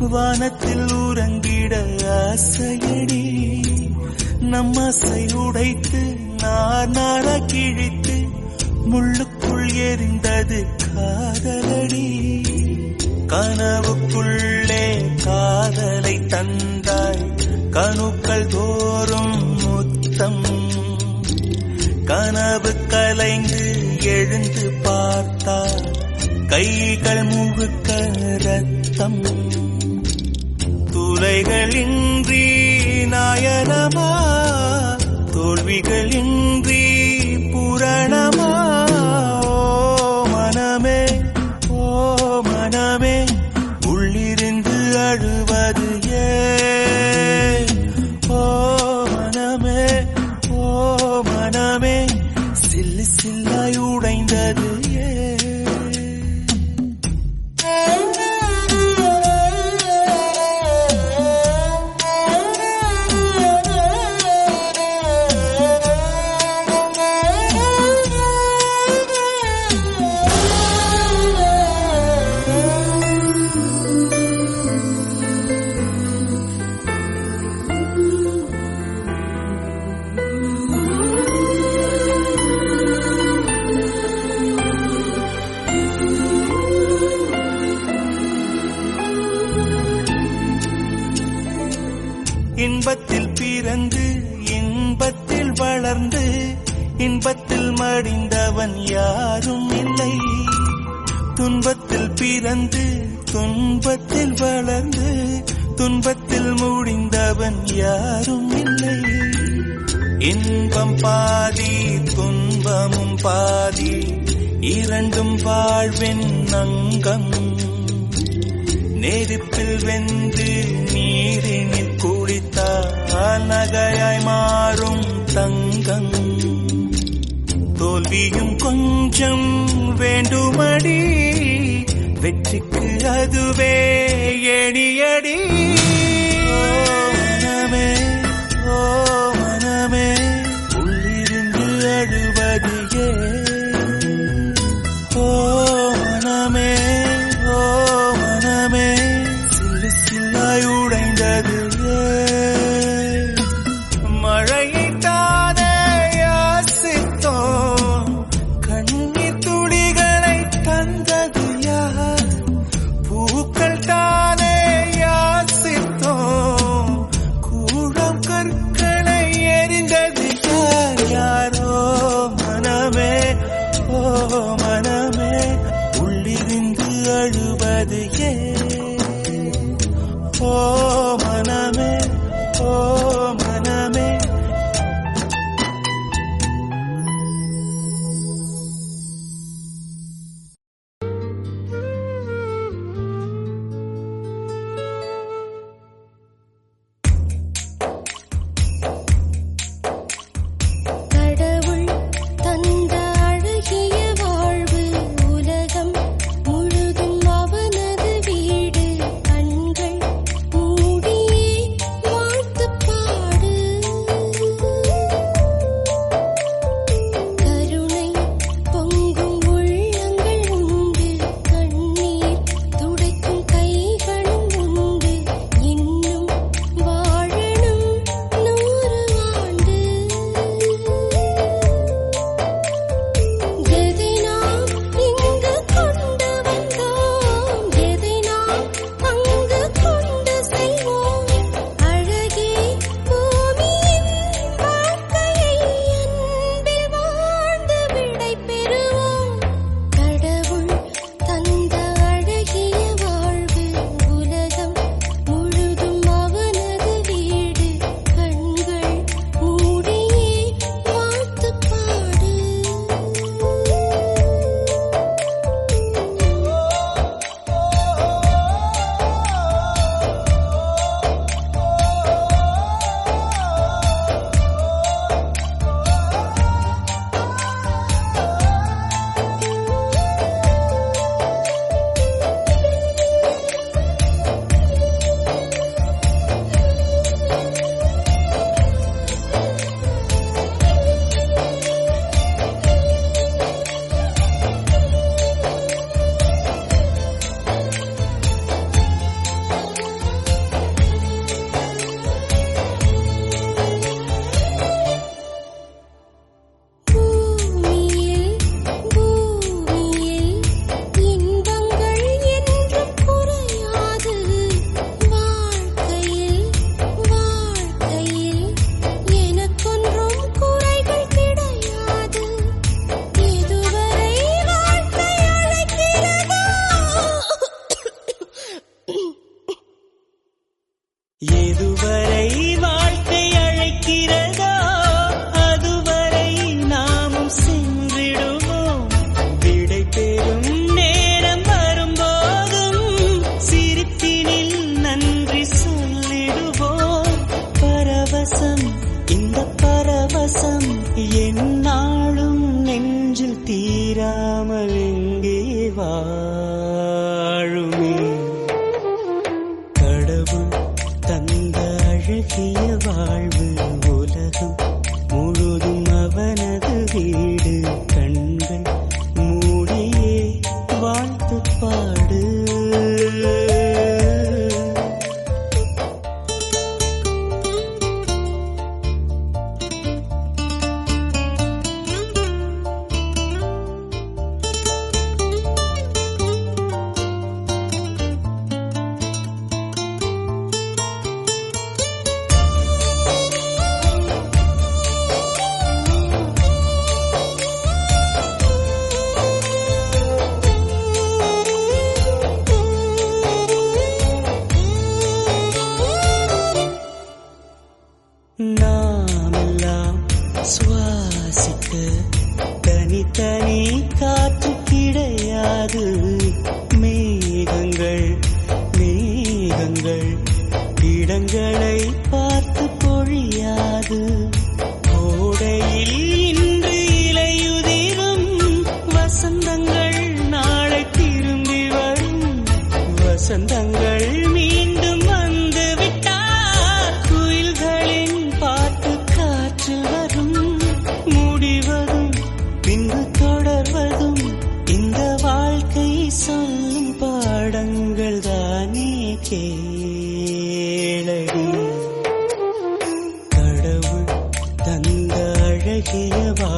வானத்தில் உறங்கிட ஆசையடி நம்மசை உடைத்து நார் நாள கிழித்து முள்ளுக்குள் எரிந்தது காதலடி கனவுக்குள்ளே காதலை தந்தாய் கணுக்கள் தோறும் முத்தம் கனவு கலைந்து எழுந்து பார்த்தார் கைகள் முழுக்க ரத்தம் துளைகளின்றி நாயனமா தோல்விகளின்றி புரணமா ஓ மனமே ஓ மனமே உள்ளிருந்து அழுவது ஏன் ஓ மனமே ஓ மனமே சில்லு சில்லாய் உடைந்தது ஏன் இன்பத்தில் பிறந்து இன்பத்தில் வளர்ந்து இன்பத்தில் மடிந்தவன் யாரும் இல்லை துன்பத்தில் பிறந்து துன்பத்தில் வளர்ந்து துன்பத்தில் முடிந்தவன் யாரும் இல்லை இன்பம் பாதி துன்பமும் பாதி இரண்டும் வாழ்வின் அங்கம் நெருப்பில் வெந்து நீரினில் குளித்தால் நகையாய் மாறும் தங்கம் தோல்வியும் கொஞ்சம் வேண்டுமடி வெற்றிக்கு அதுவே எடியடி ஓ மனமே ஓ மனமே உள்ளிருந்து அழுவது ஏன் ஓ மனமே ஓ மனமே சில்லு சில்லாய் உடைந்தது ஏன்? மழையை தானே யாசித்தோம் கண்ணீர் துளிகளை தந்தது யார் பூக்கள் தானே யாசித்தோம் பரவசம் இந்த பரவசம் என்னாலும் நெஞ்சில் தீராமல் எங்கே வாழுமே கடவுள் தந்த அழகிய வாழ்வு உலகம் முழுதும் அவனது வீடு கண்கள் மூடியே வாழ்த்து பாடு நாமெல்லாம் சுவாசிக்க தனித்தனி காற்று கிடையாது மேகங்கள் மேகங்கள் இடங்களை பார்த்து பொழியாது கோடையில் இன்று இலையுதிரும் வசந்தங்கள் நாளை திரும்பி வரும் வசந்தங்கள் மீண்டும் வந்து விட்டார் குயில்களின் பாட்டு காற்றில் வரும் முடிவதும் பின்பு தொடர்வதும் இந்த வாழ்க்கை சொல்லும் பாடங்கள் தானே கேளடி கடவுள் தந்த அழகிய வாழ்